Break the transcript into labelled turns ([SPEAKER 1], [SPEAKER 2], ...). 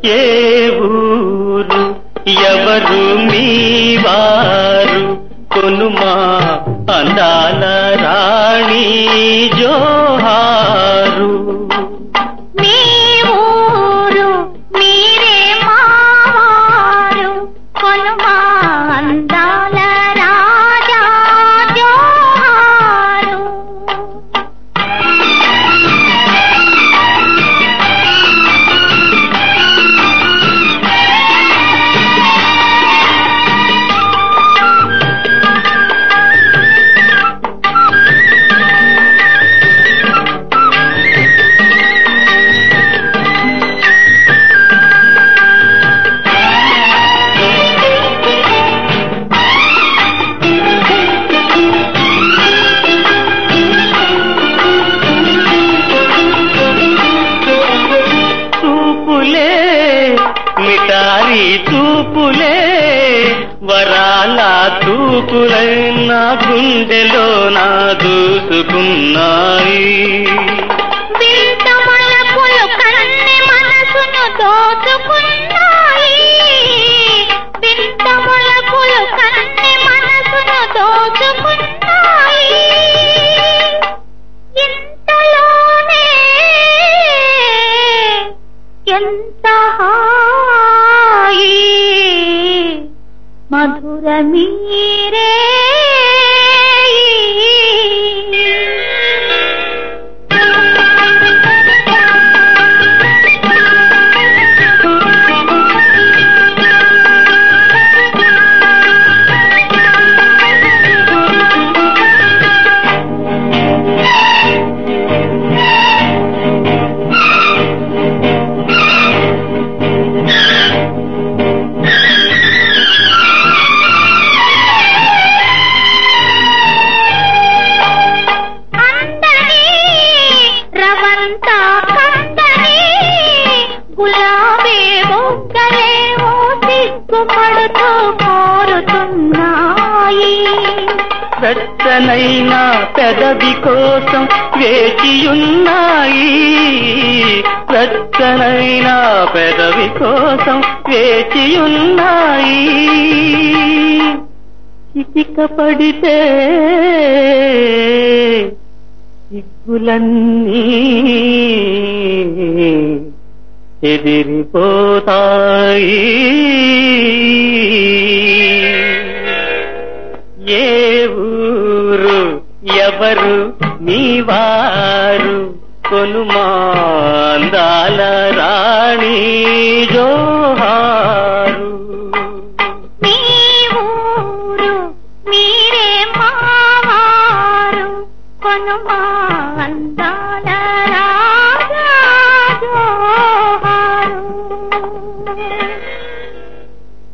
[SPEAKER 1] ఏ ఊరు ఎవరు మీ వారు కొనుమా అందాల రాణి జోహారు
[SPEAKER 2] మీ ఊరు మీరే మావారు కొనుమా అందాల రాజా జోహారు
[SPEAKER 1] చూపులే మిటారి చూపులే వరాల చూపులై నా గుండెలో నా దూసుకున్నాయి
[SPEAKER 2] వింత మలపులు కన్నె మనసును దోచుకున్నాయి వింత మలపులు కన్నె మనసును దోచుకున్నాయి ఇంతలోనే ఎంత హాయి మధుర మీరే అందరి రవంత కందని గులాబీ బొగ్గలేమో సిగ్గుపడుతూ కోరుతున్నాయి
[SPEAKER 1] వెచ్చనైన పెదవి కోసం వేచియున్నాయి వెచ్చనైన పెదవి కోసం వేచియున్నాయి చిటిక పడితే సిగ్గులన్నీ ఎదిరిపోతాయి ఏ ఊరు ఎవరు మీ వారు కొనుమాందాల రాణి జోహారు